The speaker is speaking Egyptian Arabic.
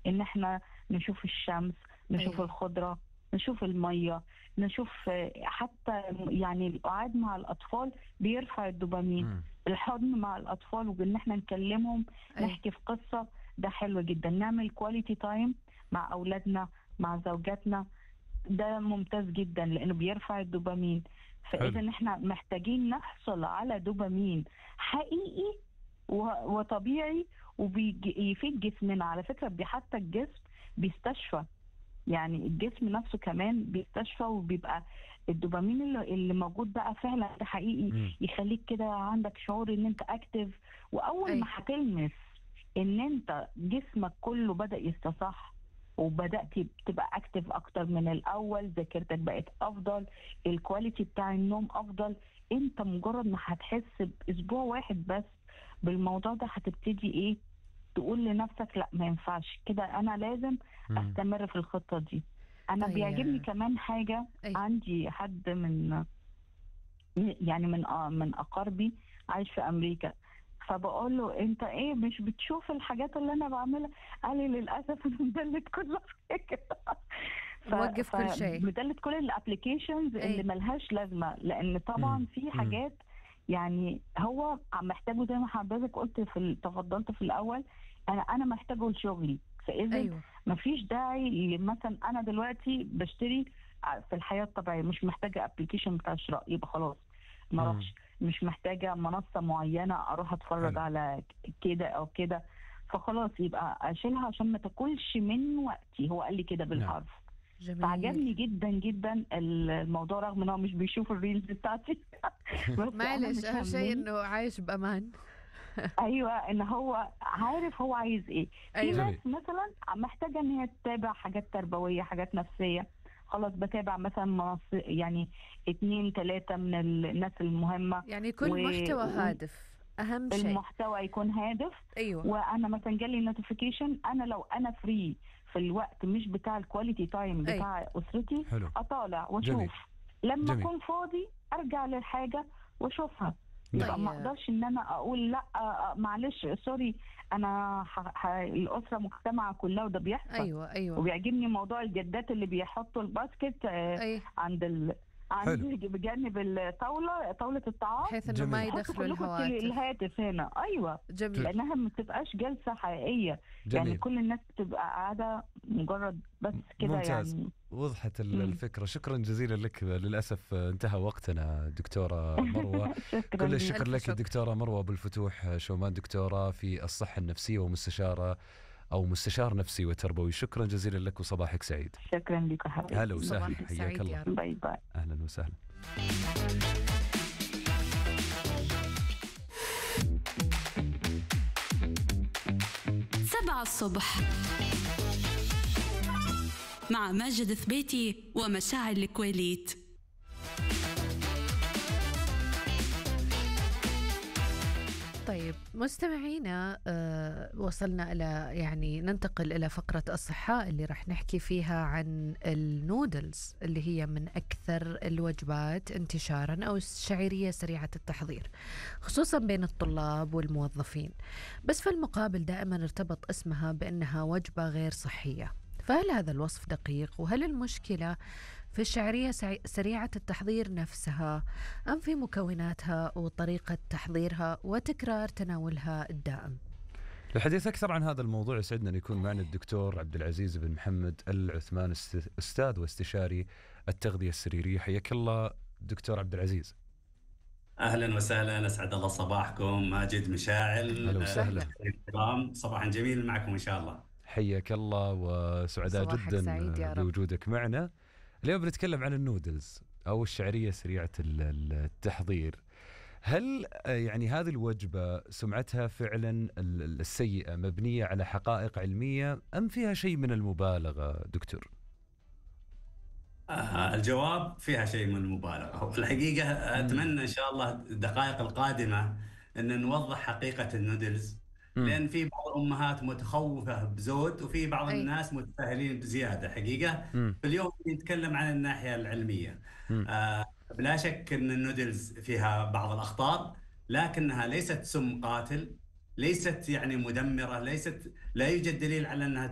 ان احنا نشوف الشمس نشوف أيوة. الخضره نشوف الميه نشوف آه، حتى يعني القعاد مع الاطفال بيرفع الدوبامين مم. الحضن مع الاطفال وان احنا نكلمهم أي. نحكي في قصه ده حلو جدا نعمل كواليتي تايم مع اولادنا مع زوجاتنا ده ممتاز جدا لانه بيرفع الدوبامين فاذا احنا محتاجين نحصل على دوبامين حقيقي و- وطبيعي وبيفيد جسمنا على فكره بي- حتى الجسم بيستشفى يعني الجسم نفسه كمان بيستشفى وبيبقى الدوبامين اللي, اللي موجود بقى فعلا ده حقيقي مم. يخليك كده عندك شعور ان انت اكتف واول أي. ما هتلمس ان انت جسمك كله بدا يستصح وبدات تبقى اكتف اكتر من الاول ذاكرتك بقت افضل الكواليتي بتاع النوم افضل انت مجرد ما هتحس باسبوع واحد بس بالموضوع ده هتبتدي ايه تقول لنفسك لا ما ينفعش كده انا لازم مم. استمر في الخطه دي انا طيب. بيعجبني كمان حاجه أي. عندي حد من يعني من آه من اقاربي عايش في امريكا فبقول له انت ايه مش بتشوف الحاجات اللي انا بعملها قال لي للاسف انا مدلت كل حاجه ف- موقف كل شيء. مدلت كل الابلكيشنز أي. اللي ملهاش لازمه لان طبعا مم. في مم. حاجات يعني هو عم محتاجه زي ما حضرتك قلت في ال- تفضلت في الاول انا انا محتاجه لشغلي فاذا ايوه مفيش داعي مثلا انا دلوقتي بشتري في الحياه الطبيعيه مش محتاجه ابلكيشن بتاع شراء يبقى خلاص ما مم. اروحش مش محتاجه منصه معينه اروح اتفرج حلو. على ك- كده او كده فخلاص يبقى اشيلها عشان ما تاكلش من وقتي هو قال لي كده بالحرف جميل فعجبني جدا جدا الموضوع رغم ان هو مش بيشوف الريلز بتاعتي بس أنا معلش مش اهم شيء همني. انه عايش بامان ايوه ان هو عارف هو عايز ايه في أيوة. ناس مثلا محتاجه ان هي تتابع حاجات تربويه حاجات نفسيه خلاص بتابع مثلا منص يعني اتنين تلاتة من الناس المهمة يعني كل و- محتوى و- هادف اهم شيء المحتوى يكون هادف ايوه وانا مثلا جالي نوتيفيكيشن انا لو انا فري في الوقت مش بتاع الكواليتي تايم أي. بتاع اسرتي حلو اطالع جميل. واشوف لما جميل. اكون فاضي ارجع للحاجه واشوفها يبقى ما طيب. اقدرش ان انا اقول لا آه، آه، معلش سوري انا ح... ح... الاسره مجتمعه كلها وده بيحصل ايوه ايوه وبيعجبني موضوع الجدات اللي بيحطوا الباسكت آه، اي عند ال... عند حلو. بجانب الطاوله طاوله الطعام بحيث انه ما جميل. حطوا يدخلوا كلكم الهواتف الهاتف هنا ايوه جميل لانها ما بتبقاش جلسه حقيقيه يعني جميل كل الناس بتبقى قاعده مجرد بس كده ممتاز. يعني وضحت ال- مم. الفكرة شكرا جزيلا لك للأسف انتهى وقتنا دكتورة مروة شكرا كل ليك. الشكر ألف لك شكر. الدكتورة مروة بالفتوح شومان دكتورة في الصحة النفسية ومستشارة أو مستشار نفسي وتربوي شكرا جزيلا لك وصباحك سعيد شكرا لك يا حبيبي هلا وسهلا صباحك حياك سعيد الله يا رب باي باي أهلا وسهلا سبعة الصبح مع ماجد ثبيتي ومشاعل الكويليت طيب مستمعينا آه وصلنا إلى يعني ننتقل إلى فقرة الصحة اللي راح نحكي فيها عن النودلز اللي هي من أكثر الوجبات انتشارا أو الشعيرية سريعة التحضير خصوصا بين الطلاب والموظفين بس في المقابل دائما ارتبط اسمها بأنها وجبة غير صحية فهل هذا الوصف دقيق وهل المشكلة في الشعرية سعي- سريعة التحضير نفسها أم في مكوناتها وطريقة تحضيرها وتكرار تناولها الدائم للحديث أكثر عن هذا الموضوع يسعدنا أن يكون معنا الدكتور عبد العزيز بن محمد العثمان است- أستاذ واستشاري التغذية السريرية حياك الله دكتور عبد العزيز اهلا وسهلا اسعد الله صباحكم ماجد مشاعل أهلا وسهلا. آه، الكرام صباحا جميل معكم ان شاء الله حياك الله وسعداء صباحك جدا سعيد يا رب. بوجودك معنا اليوم بنتكلم عن النودلز او الشعريه سريعه ال- ال- التحضير هل آه، يعني هذه الوجبه سمعتها فعلا ال- ال- السيئه مبنيه على حقائق علميه ام فيها شيء من المبالغه دكتور آه الجواب فيها شيء من المبالغه الحقيقه اتمنى ان شاء الله الدقائق القادمه ان نوضح حقيقه النودلز مم. لان في بعض الامهات متخوفه بزود وفي بعض أي. الناس متفاهلين بزياده حقيقه مم. فاليوم نتكلم عن الناحيه العلميه مم. آه بلا شك ان النودلز فيها بعض الاخطار لكنها ليست سم قاتل ليست يعني مدمره ليست لا يوجد دليل على انها